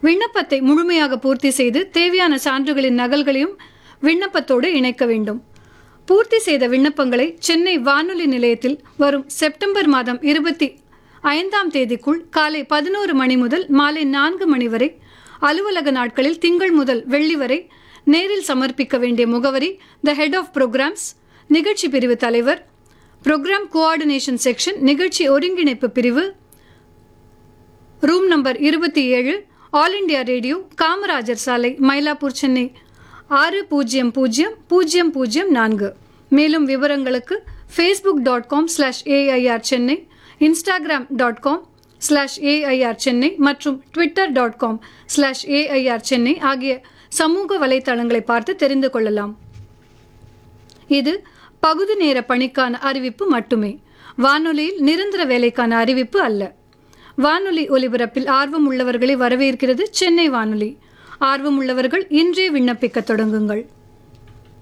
விண்ணப்பத்தை முழுமையாக பூர்த்தி செய்து தேவையான சான்றுகளின் நகல்களையும் விண்ணப்பத்தோடு இணைக்க வேண்டும் பூர்த்தி செய்த விண்ணப்பங்களை சென்னை வானொலி நிலையத்தில் வரும் செப்டம்பர் மாதம் இருபத்தி ஐந்தாம் தேதிக்குள் காலை பதினோரு மணி முதல் மாலை நான்கு மணி வரை அலுவலக நாட்களில் திங்கள் முதல் வெள்ளி வரை நேரில் சமர்ப்பிக்க வேண்டிய முகவரி த ஹெட் ஆஃப் ப்ரோக்ராம்ஸ் நிகழ்ச்சி பிரிவு தலைவர் ப்ரோக்ராம் கோஆர்டினேஷன் செக்ஷன் நிகழ்ச்சி ஒருங்கிணைப்பு பிரிவு ரூம் நம்பர் இருபத்தி ஏழு ஆல் இண்டியா ரேடியோ காமராஜர் சாலை மயிலாப்பூர் சென்னை ஆறு பூஜ்ஜியம் பூஜ்ஜியம் பூஜ்ஜியம் பூஜ்ஜியம் நான்கு மேலும் விவரங்களுக்கு Facebook dot com slash AIR Chennai Instagram dot com slash AIR Chennai மற்றும் Twitter dot com slash AIR Chennai ஆகிய சமூக வலைத்தளங்களை பார்த்து தெரிந்து கொள்ளலாம் இது பகுதி நேர பணிக்கான அறிவிப்பு மட்டுமே வானொலியில் நிரந்தர வேலைக்கான அறிவிப்பு அல்ல வானொலி ஒலிபரப்பில் ஆர்வம் உள்ளவர்களை வரவேற்கிறது சென்னை வானொலி ஆர்வம் உள்ளவர்கள் இன்றே விண்ணப்பிக்க தொடங்குங்கள்